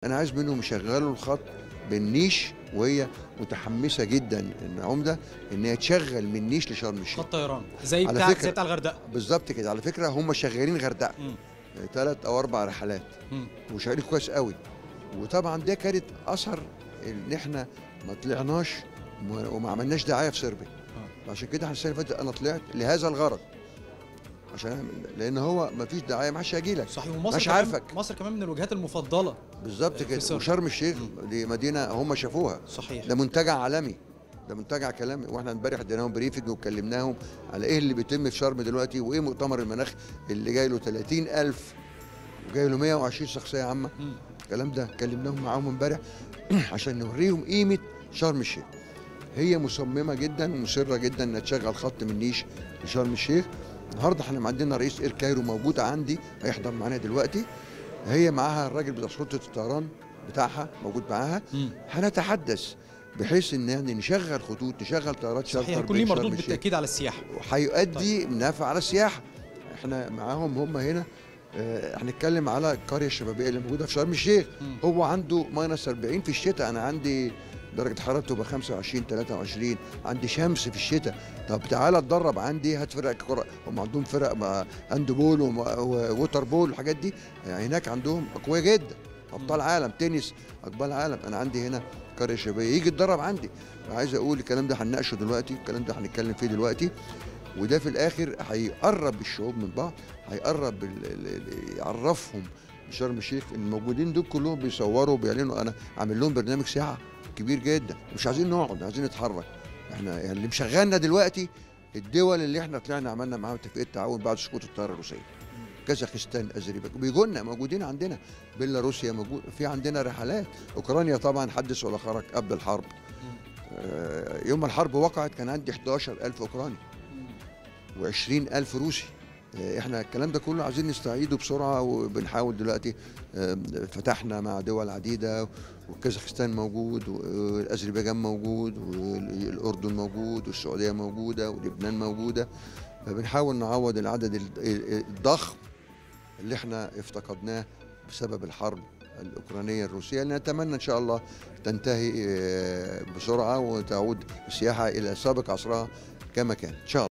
انا عايز منهم يشغلوا الخط بالنيش وهي متحمسه جدا العمده ان هي تشغل من نيش لشرم الشيخ خط طيران زي على بتاع فكرة- زي بتاع الغردقه بالظبط كده على فكره هم شغالين غردقه مم. ثلاث او اربع رحلات مم. وشغالين كويس قوي وطبعا ده كانت اثر ان احنا ما طلعناش وما- وما عملناش دعايه في صربيا عشان كده احنا السنه اللي فاتت انا طلعت لهذا الغرض عشان أعمل- لان هو ما فيش دعايه ما حدش هيجي لك صحيح ومصر مش كمان عارفك. مصر كمان من الوجهات المفضله بالظبط في كده صربيا. وشرم الشيخ دي مدينه هم شافوها صحيح ده منتجع عالمي ده منتجع كلامي واحنا امبارح اديناهم بريفنج وكلمناهم على ايه اللي بيتم في شرم دلوقتي وايه مؤتمر المناخ اللي جاي له 30000 وجاي له 120 شخصيه عامه مم. الكلام ده كلمناهم معاهم امبارح عشان نوريهم قيمه شرم الشيخ هي مصممه جدا ومصره جدا انها تشغل خط من نيش لشرم الشيخ النهارده احنا عندنا رئيس اير كايرو موجود عندي هيحضر معانا دلوقتي هي معاها الراجل بتاع سلطه الطيران بتاعها موجود معاها مم. هنتحدث بحيث ان يعني نشغل خطوط نشغل طيارات صحيح شارتر هيكون ليه بين مردود شرم الشيخ. بالتاكيد على السياحه وهيؤدي نفع على السياحه احنا معاهم هم هنا آه، هنتكلم على القريه الشبابيه اللي موجوده في شرم الشيخ مم. هو عنده ماينس 40 في الشتاء انا عندي درجه حرارته تبقى 25 23 عندي شمس في الشتاء طب تعالى اتدرب عندي هات فرق كره هم عندهم فرق مع هاند بول وم- ووتر بول والحاجات دي يعني هناك عندهم اقوياء جدا ابطال عالم تنس اقبال عالم انا عندي هنا قريه شبابيه يجي يتدرب عندي عايز اقول الكلام ده هنناقشه دلوقتي الكلام ده هنتكلم فيه دلوقتي وده في الاخر هيقرب الشعوب من بعض هيقرب ال- ال- ال- يعرفهم بشرم الشيخ الموجودين دول كلهم بيصوروا بيعلنوا انا عامل لهم برنامج ساعه كبير جدا مش عايزين نقعد عايزين نتحرك احنا يعني اللي مشغلنا دلوقتي الدول اللي احنا طلعنا عملنا معاهم اتفاقيه تعاون بعد سقوط الطياره الروسيه كازاخستان اذربيجان بيجوا لنا موجودين عندنا بيلاروسيا موجود في عندنا رحلات اوكرانيا طبعا حدث ولا خرج قبل الحرب آه، يوم الحرب وقعت كان عندي 11000 اوكراني و20000 روسي آه، احنا الكلام ده كله عايزين نستعيده بسرعه وبنحاول دلوقتي آم، فتحنا مع دول عديده وكازاخستان موجود واذربيجان موجود والاردن موجود والسعوديه موجوده ولبنان موجوده فبنحاول نعوض العدد ال- الضخم اللي احنا افتقدناه بسبب الحرب الاوكرانيه الروسيه اللي نتمنى ان شاء الله تنتهي آه، بسرعه وتعود السياحه الى سابق عصرها كما كان ان شاء الله